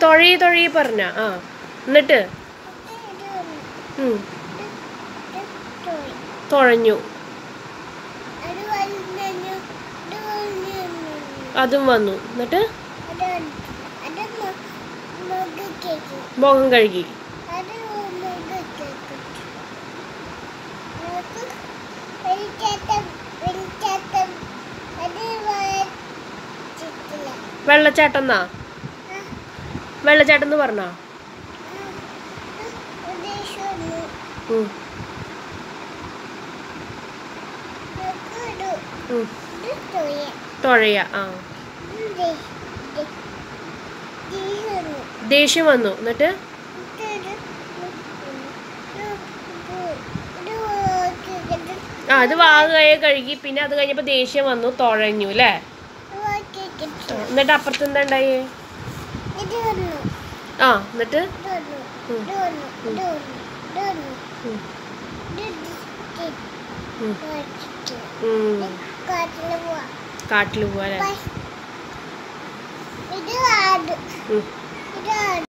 തൊഴി തൊഴി പറഞ്ഞ ആ എന്നിട്ട് ഇത് വന്നു ഉം, ഇത് പോയി തുഴഞ്ഞു അത് വന്നു ഇത് വന്നു അതും വന്നു എന്നിട്ട് അത് വന്നു അത് മുഖ കേക്ക് മുഖം കഴുകി അത് മുഖ കേക്ക് നമുക്ക് വെളിച്ചേട്ടം വെളിച്ചേട്ടം അത് വായിച്ചിട്ടില്ല വെള്ളച്ചാട്ടം എന്നാ ആ വെള്ളച്ചാട്ടം എന്ന് പറഞ്ഞാ ഉദ്ദേശിച്ചു ഉം, നോക്കൂ ഉം. ഇത് തോയെ തുഴയ ആ ഇത് തീർന്നു ദേഷ്യം വന്നു എന്നിട്ട് ആ അത് വാങ്ങയെ കഴുകി പിന്നെ അത് കഴിഞ്ഞപ്പോൾ ദേഷ്യം വന്നു തുഴഞ്ഞു അല്ലേ ആ, എന്നിട്ട് അപ്പുറത്ത് എന്താ ഉണ്ടായേ ആ എന്നിട്ട് ഉം. ഉം, ഉം, ഉം. കാട്ടിൽ പോവാ അല്ലേ ഇത് ആട് ഉം. ഇത് ആട്